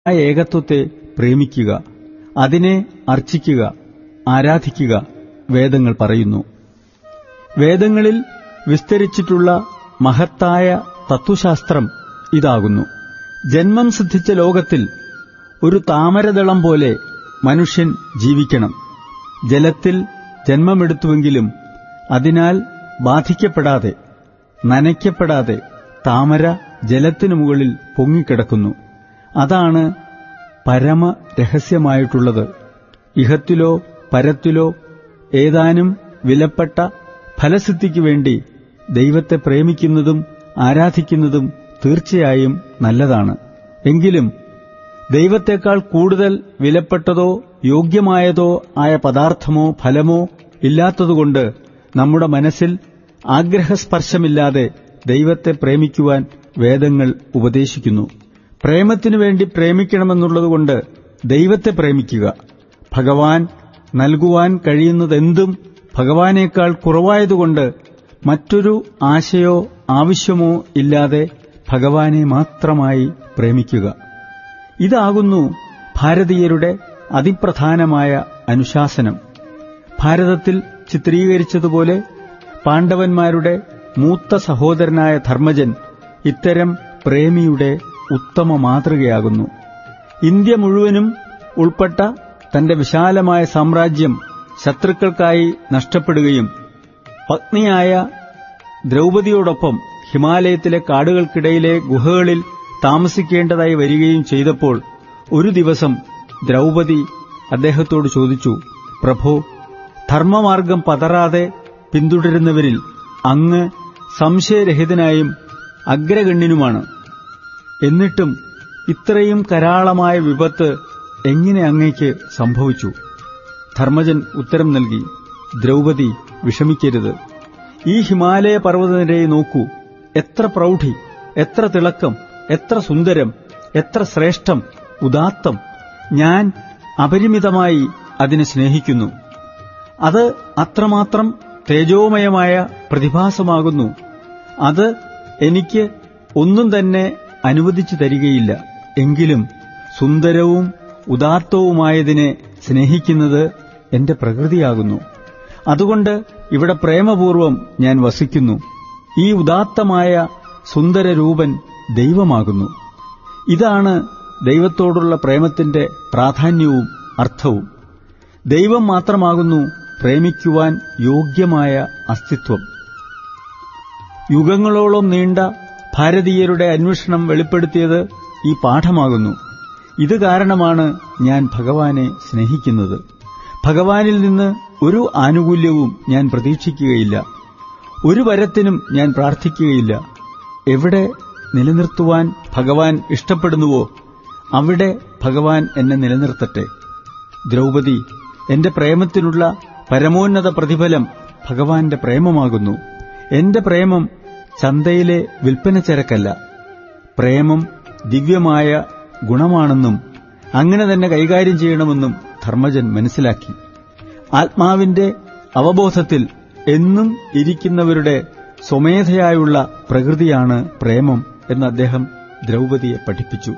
ആ ഏകത്വത്തെ പ്രേമിക്കുക അതിനെ അർച്ചിക്കുക ആരാധിക്കുക വേദങ്ങൾ പറയുന്നു വേദങ്ങളിൽ വിസ്തരിച്ചിട്ടുള്ള മഹത്തായ തത്വശാസ്ത്രം ഇതാകുന്നു ജന്മം സിദ്ധിച്ച ലോകത്തിൽ ഒരു താമരദളം പോലെ മനുഷ്യൻ ജീവിക്കണം ജലത്തിൽ ജന്മമെടുത്തുവെങ്കിലും അതിനാൽ ബാധിക്കപ്പെടാതെ നനയ്ക്കപ്പെടാതെ താമര ജലത്തിനു മുകളിൽ പൊങ്ങിക്കിടക്കുന്നു അതാണ് പരമ രഹസ്യമായിട്ടുള്ളത് ഇഹത്തിലോ പരത്തിലോ ഏതാനും വിലപ്പെട്ട ഫലസിദ്ധിക്കു വേണ്ടി ദൈവത്തെ പ്രേമിക്കുന്നതും ആരാധിക്കുന്നതും തീർച്ചയായും നല്ലതാണ് എങ്കിലും ദൈവത്തെക്കാൾ കൂടുതൽ വിലപ്പെട്ടതോ യോഗ്യമായതോ ആയ പദാർത്ഥമോ ഫലമോ ഇല്ലാത്തതുകൊണ്ട് നമ്മുടെ മനസ്സിൽ ആഗ്രഹസ്പർശമില്ലാതെ ദൈവത്തെ പ്രേമിക്കുവാൻ വേദങ്ങൾ ഉപദേശിക്കുന്നു പ്രേമത്തിനു വേണ്ടി പ്രേമിക്കണമെന്നുള്ളതുകൊണ്ട് ദൈവത്തെ പ്രേമിക്കുക ഭഗവാൻ നൽകുവാൻ കഴിയുന്നതെന്തും ഭഗവാനേക്കാൾ കുറവായതുകൊണ്ട് മറ്റൊരു ആശയോ ആവശ്യമോ ഇല്ലാതെ ഭഗവാനെ മാത്രമായി പ്രേമിക്കുക ഇതാകുന്നു ഭാരതീയരുടെ അതിപ്രധാനമായ അനുശാസനം ഭാരതത്തിൽ ചിത്രീകരിച്ചതുപോലെ പാണ്ഡവന്മാരുടെ മൂത്ത സഹോദരനായ ധർമ്മജൻ ഇത്തരം പ്രേമിയുടെ ഉത്തമ മാതൃകയാകുന്നു ഇന്ത്യ മുഴുവനും ഉൾപ്പെട്ട തന്റെ വിശാലമായ സാമ്രാജ്യം ശത്രുക്കൾക്കായി നഷ്ടപ്പെടുകയും പത്നിയായ ദ്രൗപദിയോടൊപ്പം ഹിമാലയത്തിലെ കാടുകൾക്കിടയിലെ ഗുഹകളിൽ താമസിക്കേണ്ടതായി വരികയും ചെയ്തപ്പോൾ ഒരു ദിവസം ദ്രൗപദി അദ്ദേഹത്തോട് ചോദിച്ചു പ്രഭോ ധർമ്മമാർഗം പതറാതെ പിന്തുടരുന്നവരിൽ അങ്ങ് സംശയരഹിതനായും അഗ്രഗണ്യനുമാണ് എന്നിട്ടും ഇത്രയും കരാളമായ വിപത്ത് എങ്ങനെ അങ്ങയ്ക്ക് സംഭവിച്ചു ധർമ്മജൻ ഉത്തരം നൽകി ദ്രൗപദി വിഷമിക്കരുത് ഈ ഹിമാലയ പർവ്വതനിരയെ നോക്കൂ എത്ര പ്രൗഢി എത്ര തിളക്കം എത്ര സുന്ദരം എത്ര ശ്രേഷ്ഠം ഉദാത്തം ഞാൻ അപരിമിതമായി അതിനെ സ്നേഹിക്കുന്നു അത് അത്രമാത്രം തേജോമയമായ പ്രതിഭാസമാകുന്നു അത് എനിക്ക് ഒന്നും തന്നെ അനുവദിച്ചു തരികയില്ല എങ്കിലും സുന്ദരവും ഉദാത്തവുമായതിനെ സ്നേഹിക്കുന്നത് എന്റെ പ്രകൃതിയാകുന്നു അതുകൊണ്ട് ഇവിടെ പ്രേമപൂർവം ഞാൻ വസിക്കുന്നു ഈ ഉദാത്തമായ സുന്ദരരൂപൻ ദൈവമാകുന്നു ഇതാണ് ദൈവത്തോടുള്ള പ്രേമത്തിന്റെ പ്രാധാന്യവും അർത്ഥവും ദൈവം മാത്രമാകുന്നു പ്രേമിക്കുവാൻ യോഗ്യമായ അസ്തിത്വം യുഗങ്ങളോളം നീണ്ട ഭാരതീയരുടെ അന്വേഷണം വെളിപ്പെടുത്തിയത് ഈ പാഠമാകുന്നു ഇത് കാരണമാണ് ഞാൻ ഭഗവാനെ സ്നേഹിക്കുന്നത് ഭഗവാനിൽ നിന്ന് ഒരു ആനുകൂല്യവും ഞാൻ പ്രതീക്ഷിക്കുകയില്ല ഒരു വരത്തിനും ഞാൻ പ്രാർത്ഥിക്കുകയില്ല എവിടെ നിലനിർത്തുവാൻ ഭഗവാൻ ഇഷ്ടപ്പെടുന്നുവോ അവിടെ ഭഗവാൻ എന്നെ നിലനിർത്തട്ടെ ദ്രൗപദി എന്റെ പ്രേമത്തിനുള്ള പരമോന്നത പ്രതിഫലം ഭഗവാന്റെ പ്രേമമാകുന്നു എന്റെ പ്രേമം ചന്തയിലെ വിൽപ്പന ചരക്കല്ല പ്രേമം ദിവ്യമായ ഗുണമാണെന്നും അങ്ങനെ തന്നെ കൈകാര്യം ചെയ്യണമെന്നും ധർമ്മജൻ മനസ്സിലാക്കി ആത്മാവിന്റെ അവബോധത്തിൽ എന്നും ഇരിക്കുന്നവരുടെ സ്വമേധയായുള്ള പ്രകൃതിയാണ് പ്രേമം എന്ന് അദ്ദേഹം ദ്രൗപദിയെ പഠിപ്പിച്ചു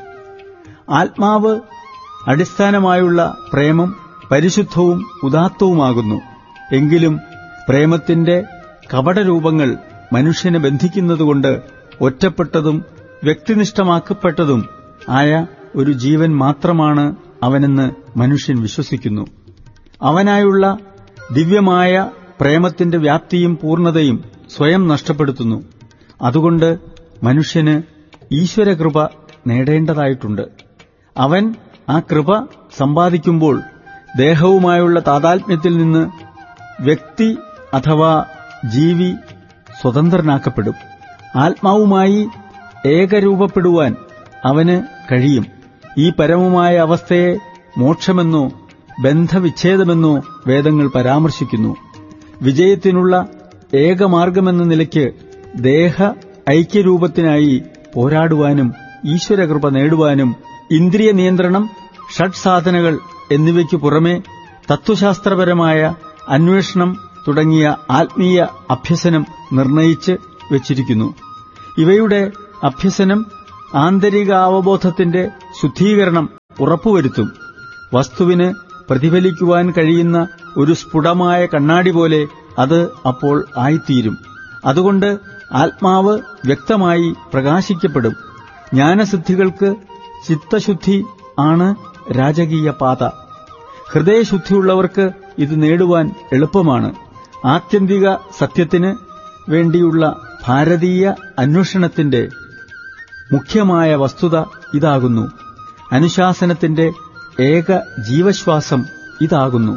ആത്മാവ് അടിസ്ഥാനമായുള്ള പ്രേമം പരിശുദ്ധവും ഉദാത്തവുമാകുന്നു എങ്കിലും പ്രേമത്തിന്റെ കപടരൂപങ്ങൾ മനുഷ്യനെ ബന്ധിക്കുന്നതുകൊണ്ട് ഒറ്റപ്പെട്ടതും വ്യക്തിനിഷ്ഠമാക്കപ്പെട്ടതും ആയ ഒരു ജീവൻ മാത്രമാണ് അവനെന്ന് മനുഷ്യൻ വിശ്വസിക്കുന്നു അവനായുള്ള ദിവ്യമായ പ്രേമത്തിന്റെ വ്യാപ്തിയും പൂർണ്ണതയും സ്വയം നഷ്ടപ്പെടുത്തുന്നു അതുകൊണ്ട് മനുഷ്യന് ഈശ്വരകൃപ നേടേണ്ടതായിട്ടുണ്ട് അവൻ ആ കൃപ സമ്പാദിക്കുമ്പോൾ ദേഹവുമായുള്ള താതാത്മ്യത്തിൽ നിന്ന് വ്യക്തി അഥവാ ജീവി സ്വതന്ത്രനാക്കപ്പെടും ആത്മാവുമായി ഏകരൂപപ്പെടുവാൻ അവന് കഴിയും ഈ പരമമായ അവസ്ഥയെ മോക്ഷമെന്നോ ബന്ധവിച്ഛേദമെന്നോ വേദങ്ങൾ പരാമർശിക്കുന്നു വിജയത്തിനുള്ള ഏകമാർഗമെന്ന നിലയ്ക്ക് ദേഹ ഐക്യരൂപത്തിനായി പോരാടുവാനും ഈശ്വരകൃപ നേടുവാനും ഇന്ദ്രിയ നിയന്ത്രണം ഷഡ് സാധനകൾ എന്നിവയ്ക്കു പുറമെ തത്വശാസ്ത്രപരമായ അന്വേഷണം തുടങ്ങിയ ആത്മീയ അഭ്യസനം നിർണയിച്ച് വച്ചിരിക്കുന്നു ഇവയുടെ അഭ്യസനം ആന്തരികാവബോധത്തിന്റെ ശുദ്ധീകരണം ഉറപ്പുവരുത്തും വസ്തുവിന് പ്രതിഫലിക്കുവാൻ കഴിയുന്ന ഒരു സ്ഫുടമായ കണ്ണാടി പോലെ അത് അപ്പോൾ ആയിത്തീരും അതുകൊണ്ട് ആത്മാവ് വ്യക്തമായി പ്രകാശിക്കപ്പെടും ജ്ഞാനസിദ്ധികൾക്ക് ചിത്തശുദ്ധി ആണ് രാജകീയ പാത ഹൃദയശുദ്ധിയുള്ളവർക്ക് ഇത് നേടുവാൻ എളുപ്പമാണ് ആത്യന്തിക സത്യത്തിന് വേണ്ടിയുള്ള ഭാരതീയ അന്വേഷണത്തിന്റെ മുഖ്യമായ വസ്തുത ഇതാകുന്നു അനുശാസനത്തിന്റെ ഏക ജീവശ്വാസം ഇതാകുന്നു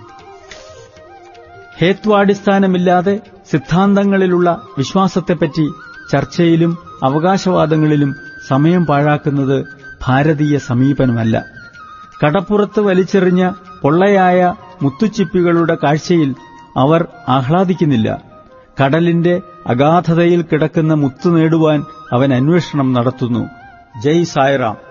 ഹേത്വാടിസ്ഥാനമില്ലാതെ സിദ്ധാന്തങ്ങളിലുള്ള വിശ്വാസത്തെപ്പറ്റി ചർച്ചയിലും അവകാശവാദങ്ങളിലും സമയം പാഴാക്കുന്നത് ഭാരതീയ സമീപനമല്ല കടപ്പുറത്ത് വലിച്ചെറിഞ്ഞ പൊള്ളയായ മുത്തുച്ചിപ്പികളുടെ കാഴ്ചയിൽ അവർ ആഹ്ലാദിക്കുന്നില്ല കടലിന്റെ അഗാധതയിൽ കിടക്കുന്ന മുത്തു നേടുവാൻ അവൻ അന്വേഷണം നടത്തുന്നു ജയ് സായ്റാം